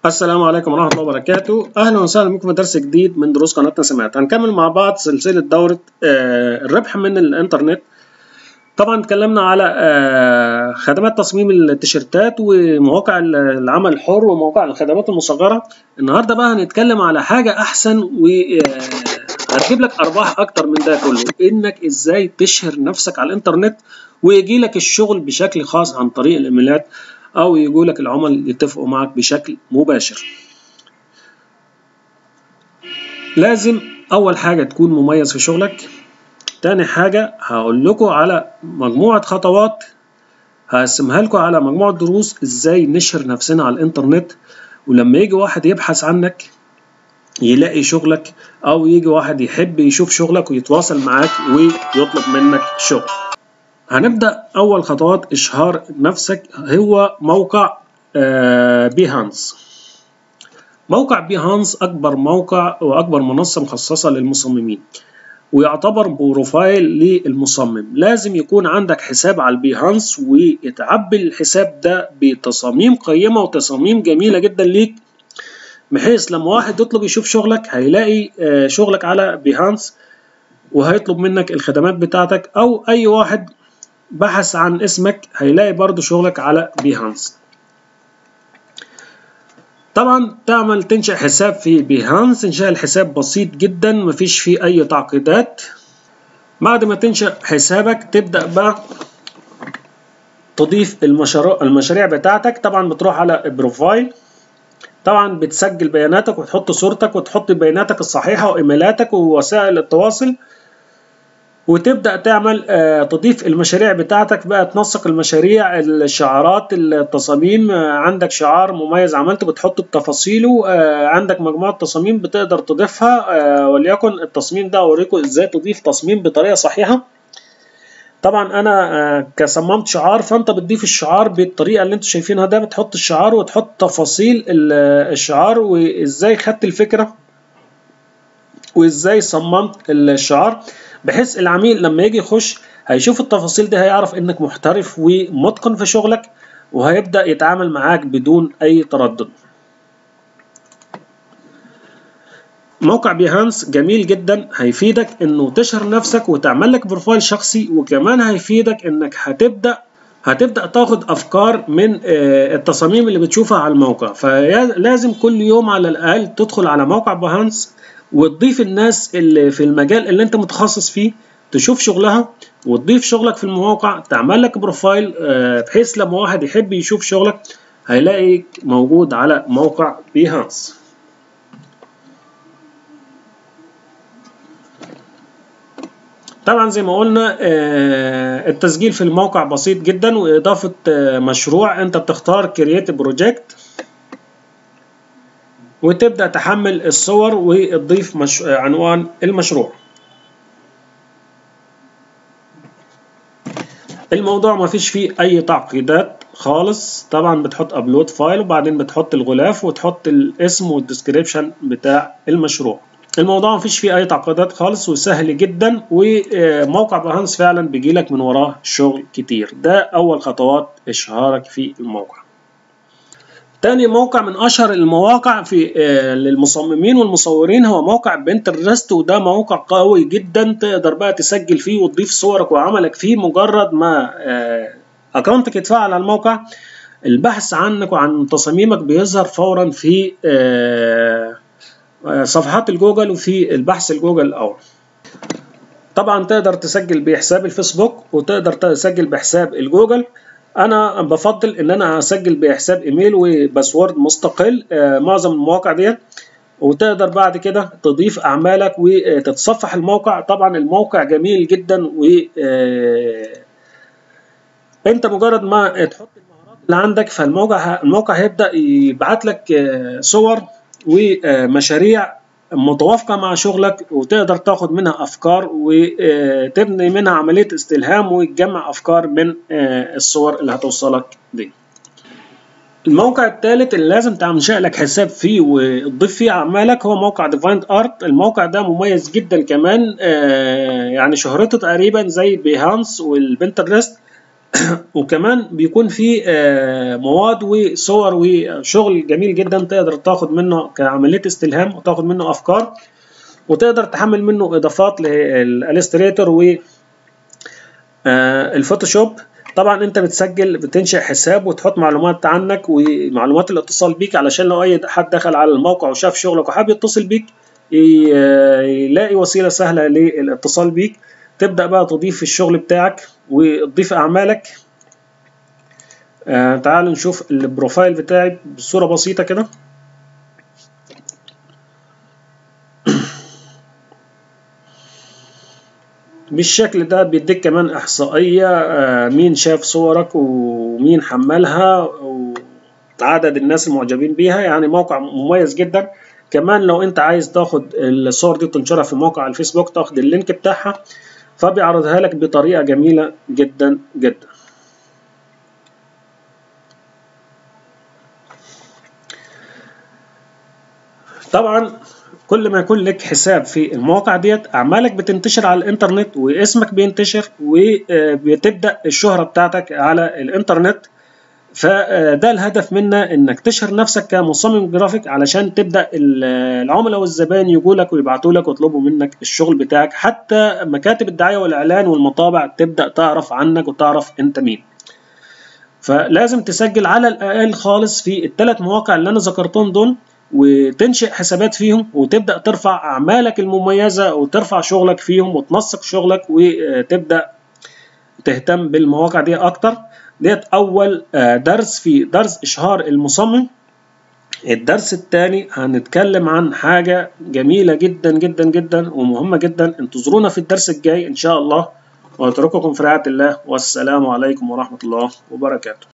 السلام عليكم ورحمة الله وبركاته أهلا وسهلا بكم في درس جديد من دروس قناتنا سمعت هنكمل مع بعض سلسلة دورة آه، الربح من الإنترنت طبعا اتكلمنا على آه، خدمات تصميم التيشيرتات ومواقع العمل الحر ومواقع الخدمات المصغرة النهاردة بقى هنتكلم على حاجة أحسن وهتجيب لك أرباح أكتر من ده كله إنك إزاي تشهر نفسك على الإنترنت ويجي لك الشغل بشكل خاص عن طريق الإيميلات او يجوا لك العملاء يتفقوا معك بشكل مباشر لازم اول حاجة تكون مميز في شغلك تاني حاجة هقول لكم على مجموعة خطوات هقسمها لكم على مجموعة دروس ازاي نشهر نفسنا على الانترنت ولما يجي واحد يبحث عنك يلاقي شغلك او يجي واحد يحب يشوف شغلك ويتواصل معاك ويطلب منك شغل هنبدأ أول خطوات إشهار نفسك هو موقع بيهانس موقع بيهانس أكبر موقع وأكبر منصة مخصصة للمصممين ويعتبر بروفايل للمصمم لازم يكون عندك حساب على البيهانس ويتعبي الحساب ده بتصاميم قيمة وتصاميم جميلة جدا ليك بحيث لما واحد يطلب يشوف شغلك هيلاقي شغلك على بيهانس وهيطلب منك الخدمات بتاعتك أو أي واحد بحث عن اسمك هيلاقي برضو شغلك على بيهانس طبعا تعمل تنشئ حساب في بيهانس انشاء الحساب بسيط جدا مفيش فيه اي تعقيدات بعد ما تنشئ حسابك تبدأ بقى تضيف المشاريع المشاريع بتاعتك طبعا بتروح على بروفايل طبعا بتسجل بياناتك وتحط صورتك وتحط بياناتك الصحيحة وايميلاتك ووسائل التواصل وتبدا تعمل آه تضيف المشاريع بتاعتك بقى تنسق المشاريع الشعارات التصاميم آه عندك شعار مميز عملته بتحط بتفاصيله آه عندك مجموعه تصاميم بتقدر تضيفها وليكن التصميم ده اوريكم ازاي تضيف تصميم بطريقه صحيحه طبعا انا كصممت شعار فانت بتضيف الشعار بالطريقه اللي انتوا شايفينها ده بتحط الشعار وتحط تفاصيل الشعار وازاي خدت الفكره وازاي صممت الشعار بحيث العميل لما يجي يخش هيشوف التفاصيل دي هيعرف انك محترف ومتقن في شغلك وهيبدأ يتعامل معاك بدون اي تردد موقع بيهانس جميل جدا هيفيدك انه تشهر نفسك وتعمل لك بروفايل شخصي وكمان هيفيدك انك هتبدأ هتبدأ تاخد أفكار من التصاميم اللي بتشوفها على الموقع فلازم كل يوم على الأقل تدخل على موقع بيهانس وتضيف الناس اللي في المجال اللي انت متخصص فيه تشوف شغلها وتضيف شغلك في المواقع تعمل لك بروفايل بحيث لما واحد يحب يشوف شغلك هيلاقيك موجود على موقع بيهانس طبعا زي ما قلنا التسجيل في الموقع بسيط جدا وإضافة مشروع انت بتختار كرييت بروجكت وتبدأ تحمل الصور وتضيف مش... عنوان المشروع الموضوع ما فيش فيه أي تعقيدات خالص طبعا بتحط أبلود فايل وبعدين بتحط الغلاف وتحط الاسم والديسكريبشن بتاع المشروع الموضوع ما فيش فيه أي تعقيدات خالص وسهل جدا وموقع بيهانس فعلا بيجيلك من وراه شغل كتير ده أول خطوات إشهارك في الموقع تاني موقع من اشهر المواقع في آه للمصممين والمصورين هو موقع بنترست وده موقع قوي جدا تقدر بقى تسجل فيه وتضيف صورك وعملك فيه مجرد ما آه اكونتك يتفعل على الموقع البحث عنك وعن تصاميمك بيظهر فورا في آه صفحات الجوجل وفي البحث الجوجل الاول طبعا تقدر تسجل بحساب الفيسبوك وتقدر تسجل بحساب الجوجل انا بفضل ان انا اسجل بحساب ايميل وباسورد مستقل آه معظم المواقع ديت وتقدر بعد كده تضيف اعمالك وتتصفح الموقع طبعا الموقع جميل جدا و آه انت مجرد ما تحط المهارات اللي عندك فالموقع الموقع هيبدا يبعت لك آه صور ومشاريع متوافقة مع شغلك وتقدر تاخد منها أفكار وتبني منها عملية استلهام وتجمع أفكار من الصور اللي هتوصلك دي الموقع الثالث اللي لازم تنشأ لك حساب فيه وتضيف فيه أعمالك هو موقع ديفايند ارت الموقع ده مميز جدا كمان يعني شهرته تقريبا زي بيهانس والبنترست وكمان بيكون في مواد وصور وشغل جميل جدا تقدر تاخد منه كعمليه استلهام وتاخد منه افكار وتقدر تحمل منه اضافات للالستريتور و الفوتوشوب طبعا انت بتسجل بتنشئ حساب وتحط معلومات عنك ومعلومات الاتصال بيك علشان لو اي حد دخل على الموقع وشاف شغلك وحابب يتصل بيك يلاقي وسيله سهله للاتصال بيك تبدا بقى تضيف الشغل بتاعك وتضيف اعمالك آه تعالوا نشوف البروفايل بتاعي بصوره بسيطه كده بالشكل ده بيديك كمان احصائيه آه مين شاف صورك ومين حملها وعدد الناس المعجبين بيها يعني موقع مميز جدا كمان لو انت عايز تاخد الصور دي وتنشرها في موقع الفيسبوك تاخد اللينك بتاعها فبيعرضها لك بطريقه جميله جدا جدا طبعا كل ما يكون لك حساب في المواقع ديت اعمالك بتنتشر على الانترنت واسمك بينتشر وبتبدا الشهره بتاعتك على الانترنت فده الهدف منا انك تشهر نفسك كمصمم جرافيك علشان تبدا العملاء والزبائن يجوا لك ويبعتوا لك ويطلبوا منك الشغل بتاعك حتى مكاتب الدعايه والاعلان والمطابع تبدا تعرف عنك وتعرف انت مين فلازم تسجل على الاقل خالص في الثلاث مواقع اللي انا ذكرتهم دول وتنشئ حسابات فيهم وتبدا ترفع اعمالك المميزه وترفع شغلك فيهم وتنسق شغلك وتبدا تهتم بالمواقع دي اكتر ديت اول درس في درس اشهار المصمم الدرس الثاني هنتكلم عن حاجة جميلة جدا جدا جدا ومهمة جدا انتظرونا في الدرس الجاي ان شاء الله واترككم في رعاية الله والسلام عليكم ورحمة الله وبركاته